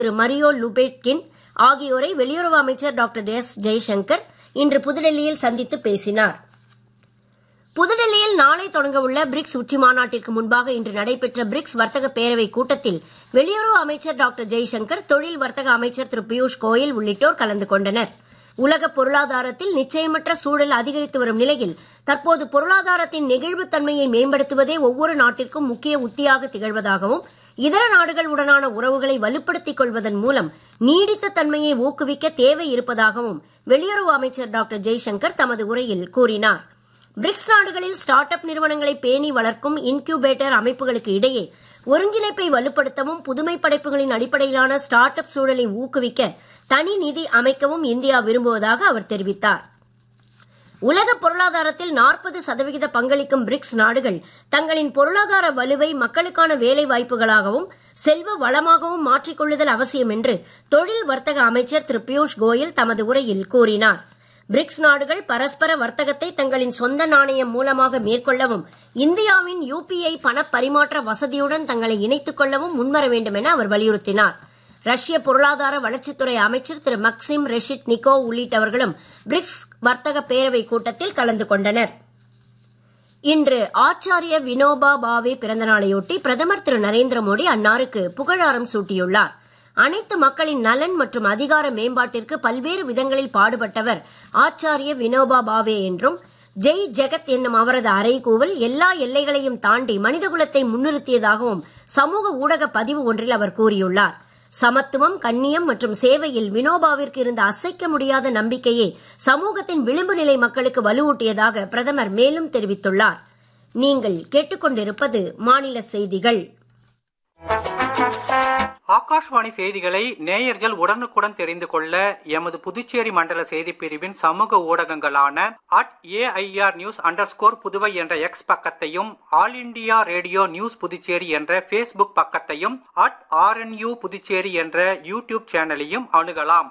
திரு Mario லுபேட்கின் ஆகியோரை வெளியுறவு அமைச்சர் டாக்டர் எஸ் ஜெய்சங்கர் இன்று புதுடெல்லியில் சந்தித்து பேசினார் புதுடெல்லியில் நாளை தொடங்கவுள்ள பிரிக்ஸ் உச்சி மாநாட்டிற்கு முன்பாக இன்று நடைபெற்ற பிரிக்ஸ் வர்த்தக பேரவை கூட்டத்தில் வெளியுறவு அமைச்சர் டாக்டர் ஜெய்சங்கர் தொழில் வர்த்தக அமைச்சர் திரு பியூஷ் கோயல் உள்ளிட்டோர் கலந்து கொண்டனர் உலக பொருளாதாரத்தில் நிச்சயமற்ற சூழல் அதிகரித்து வரும் நிலையில் தற்போது பொருளாதாரத்தின் நெகிழ்வுத்தன்மையை மேம்படுத்துவதே ஒவ்வொரு நாட்டிற்கும் முக்கிய உத்தியாக திகழ்வதாகவும் இதர நாடுகளுடனான உறவுகளை வலுப்படுத்திக் கொள்வதன் மூலம் நீடித்த தன்மையை ஊக்குவிக்க தேவை இருப்பதாகவும் வெளியுறவு அமைச்சர் டாக்டர் ஜெய்சங்கர் தமது உரையில் கூறினார் பிரிக்ஸ் நாடுகளில் ஸ்டார்ட் அப் நிறுவனங்களை பேணி வளர்க்கும் இன்குபேட்டர் அமைப்புகளுக்கு இடையே ஒருங்கிணைப்பை வலுப்படுத்தவும் புதுமை படைப்புகளின் அடிப்படையிலான ஸ்டார்ட் அப் சூழலை ஊக்குவிக்க தனி நிதி அமைக்கவும் இந்தியா விரும்புவதாக அவர் தெரிவித்தார் உலக பொருளாதாரத்தில் நாற்பது சதவிகித பங்களிக்கும் பிரிக்ஸ் நாடுகள் தங்களின் பொருளாதார வலுவை மக்களுக்கான வேலை வாய்ப்புகளாகவும் செல்வ வளமாகவும் மாற்றிக்கொள்ளுதல் அவசியம் என்று தொழில் வர்த்தக அமைச்சர் திரு பியூஷ் கோயல் தமது உரையில் கூறினார் பிரிக்ஸ் நாடுகள் பரஸ்பர வர்த்தகத்தை தங்களின் சொந்த நாணயம் மூலமாக மேற்கொள்ளவும் இந்தியாவின் யுபிஐ பண பரிமாற்ற வசதியுடன் தங்களை இணைத்துக் கொள்ளவும் முன்வர வேண்டும் என அவர் வலியுறுத்தினார் ரஷ்ய பொருளாதார வளர்ச்சித்துறை அமைச்சர் திரு மக்சிம் ரெஷிட் நிக்கோ உள்ளிட்டவர்களும் பிரிக்ஸ் வர்த்தக பேரவை கூட்டத்தில் கலந்து கொண்டனர் இன்று ஆச்சாரிய வினோபா பாவே பிறந்தநாளையொட்டி பிரதமர் திரு நரேந்திர மோடி அன்னாருக்கு புகழாரம் சூட்டியுள்ளார் அனைத்து மக்களின் நலன் மற்றும் அதிகார மேம்பாட்டிற்கு பல்வேறு விதங்களில் பாடுபட்டவர் ஆச்சாரிய வினோபா பாவே என்றும் ஜெய் ஜெகத் என்னும் அவரது அறைகூவல் எல்லா எல்லைகளையும் தாண்டி மனிதகுலத்தை முன்னிறுத்தியதாகவும் சமூக ஊடக பதிவு ஒன்றில் அவர் கூறியுள்ளார் சமத்துவம் கண்ணியம் மற்றும் சேவையில் வினோபாவிற்கு இருந்த அசைக்க முடியாத நம்பிக்கையே சமூகத்தின் விளிம்பு நிலை மக்களுக்கு வலுவூட்டியதாக பிரதமர் மேலும் தெரிவித்துள்ளார் நீங்கள் கேட்டுக்கொண்டிருப்பது மாநில செய்திகள் ஆகாஷ்வாணி செய்திகளை நேயர்கள் உடனுக்குடன் தெரிந்து கொள்ள எமது புதுச்சேரி மண்டல செய்தி பிரிவின் சமூக ஊடகங்களான at AIR news under Puduvai என்ற எக்ஸ் பக்கத்தையும் All India Radio news Puducherry என்ற ஃபேஸ்புக் பக்கத்தையும் அட் ஆர்என்யூ புதுச்சேரி என்ற யூடியூப் சேனலையும் அணுகலாம்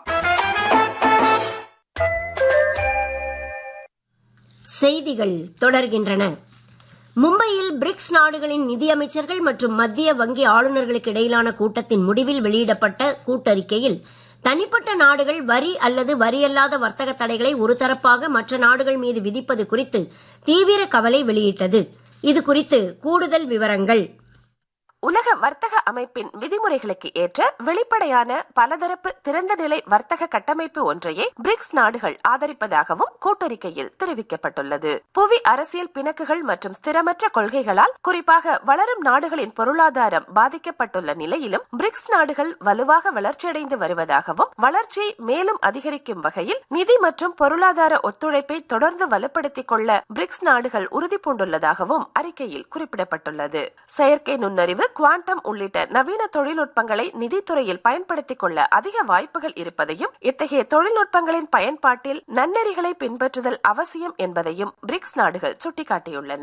செய்திகள் தொடர்கின்றன மும்பையில் பிரிக்ஸ் நாடுகளின் நிதியமைச்சர்கள் மற்றும் மத்திய வங்கி ஆளுநர்களுக்கு இடையிலான கூட்டத்தின் முடிவில் வெளியிடப்பட்ட கூட்டறிக்கையில் தனிப்பட்ட நாடுகள் வரி அல்லது வரியல்லாத வர்த்தக தடைகளை ஒருதரப்பாக மற்ற நாடுகள் மீது விதிப்பது குறித்து தீவிர கவலை வெளியிட்டது இது குறித்து கூடுதல் விவரங்கள் உலக வர்த்தக அமைப்பின் விதிமுறைகளுக்கு ஏற்ற வெளிப்படையான பலதரப்பு திறந்த நிலை வர்த்தக கட்டமைப்பு ஒன்றையே பிரிக்ஸ் நாடுகள் ஆதரிப்பதாகவும் கூட்டறிக்கையில் தெரிவிக்கப்பட்டுள்ளது புவி அரசியல் பிணக்குகள் மற்றும் ஸ்திரமற்ற கொள்கைகளால் குறிப்பாக வளரும் நாடுகளின் பொருளாதாரம் பாதிக்கப்பட்டுள்ள நிலையிலும் பிரிக்ஸ் நாடுகள் வலுவாக வளர்ச்சியடைந்து வருவதாகவும் வளர்ச்சி மேலும் அதிகரிக்கும் வகையில் நிதி மற்றும் பொருளாதார ஒத்துழைப்பை தொடர்ந்து வலுப்படுத்திக் கொள்ள பிரிக்ஸ் நாடுகள் உறுதி பூண்டுள்ளதாகவும் அறிக்கையில் குறிப்பிடப்பட்டுள்ளது செயற்கை நுண்ணறிவு குவாண்டம் உள்ளிட்ட நவீன தொழில்நுட்பங்களை நிதித்துறையில் பயன்படுத்திக் கொள்ள அதிக வாய்ப்புகள் இருப்பதையும் இத்தகைய தொழில்நுட்பங்களின் பயன்பாட்டில் நன்னெறிகளை பின்பற்றுதல் அவசியம் என்பதையும் பிரிக்ஸ் நாடுகள் சுட்டிக்காட்டியுள்ளன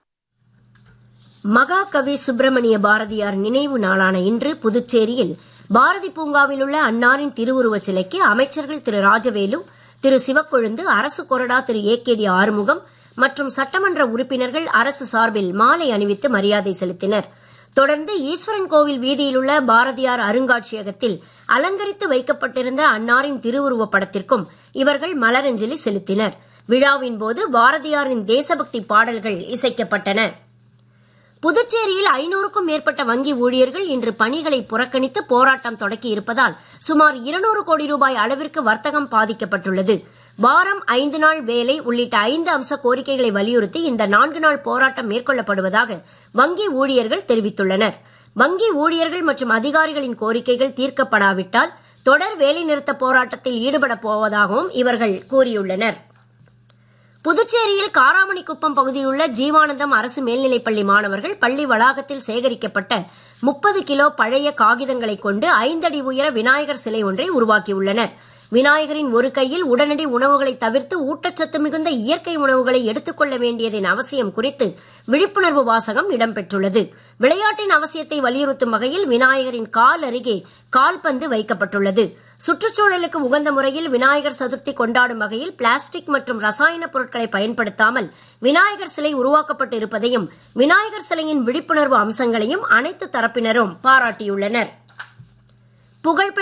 மகாகவி சுப்பிரமணிய பாரதியார் நினைவு நாளான இன்று புதுச்சேரியில் பாரதி பூங்காவில் உள்ள அன்னாரின் திருவுருவச் சிலைக்கு அமைச்சர்கள் திரு ராஜவேலு திரு சிவக்கொழுந்து அரசு கொறடா திரு ஏ கே டி ஆறுமுகம் மற்றும் சட்டமன்ற உறுப்பினர்கள் அரசு சார்பில் மாலை அணிவித்து மரியாதை செலுத்தினர் தொடர்ந்து ஈஸ்வரன் கோவில் வீதியில் உள்ள பாரதியார் அருங்காட்சியகத்தில் அலங்கரித்து வைக்கப்பட்டிருந்த அன்னாரின் திருவுருவப் படத்திற்கும் இவர்கள் மலரஞ்சலி செலுத்தினர் விழாவின் போது பாரதியாரின் தேசபக்தி பாடல்கள் இசைக்கப்பட்டன புதுச்சேரியில் ஐநூறுக்கும் மேற்பட்ட வங்கி ஊழியர்கள் இன்று பணிகளை புறக்கணித்து போராட்டம் தொடக்கி இருப்பதால் சுமார் இருநூறு கோடி ரூபாய் அளவிற்கு வர்த்தகம் பாதிக்கப்பட்டுள்ளது வாரம் ஐந்து நாள் வேலை உள்ளிட்ட ஐந்து அம்ச கோரிக்கைகளை வலியுறுத்தி இந்த நான்கு நாள் போராட்டம் மேற்கொள்ளப்படுவதாக வங்கி ஊழியர்கள் தெரிவித்துள்ளனர் வங்கி ஊழியர்கள் மற்றும் அதிகாரிகளின் கோரிக்கைகள் தீர்க்கப்படாவிட்டால் தொடர் வேலைநிறுத்த போராட்டத்தில் ஈடுபடப் போவதாகவும் இவர்கள் கூறியுள்ளனர் புதுச்சேரியில் காராமணிக்குப்பம் பகுதியில் உள்ள ஜீவானந்தம் அரசு மேல்நிலைப்பள்ளி மாணவர்கள் பள்ளி வளாகத்தில் சேகரிக்கப்பட்ட முப்பது கிலோ பழைய காகிதங்களை கொண்டு ஐந்தடி உயர விநாயகர் சிலை ஒன்றை உருவாக்கியுள்ளனர் விநாயகரின் ஒரு கையில் உடனடி உணவுகளை தவிர்த்து ஊட்டச்சத்து மிகுந்த இயற்கை உணவுகளை எடுத்துக்கொள்ள வேண்டியதன் அவசியம் குறித்து விழிப்புணர்வு வாசகம் இடம்பெற்றுள்ளது விளையாட்டின் அவசியத்தை வலியுறுத்தும் வகையில் விநாயகரின் கால் அருகே கால்பந்து வைக்கப்பட்டுள்ளது சுற்றுச்சூழலுக்கு உகந்த முறையில் விநாயகர் சதுர்த்தி கொண்டாடும் வகையில் பிளாஸ்டிக் மற்றும் ரசாயன பொருட்களை பயன்படுத்தாமல் விநாயகர் சிலை உருவாக்கப்பட்டு இருப்பதையும் விநாயகர் சிலையின் விழிப்புணர்வு அம்சங்களையும் அனைத்து தரப்பினரும் பாராட்டியுள்ளனர் புகழ்பெற்ற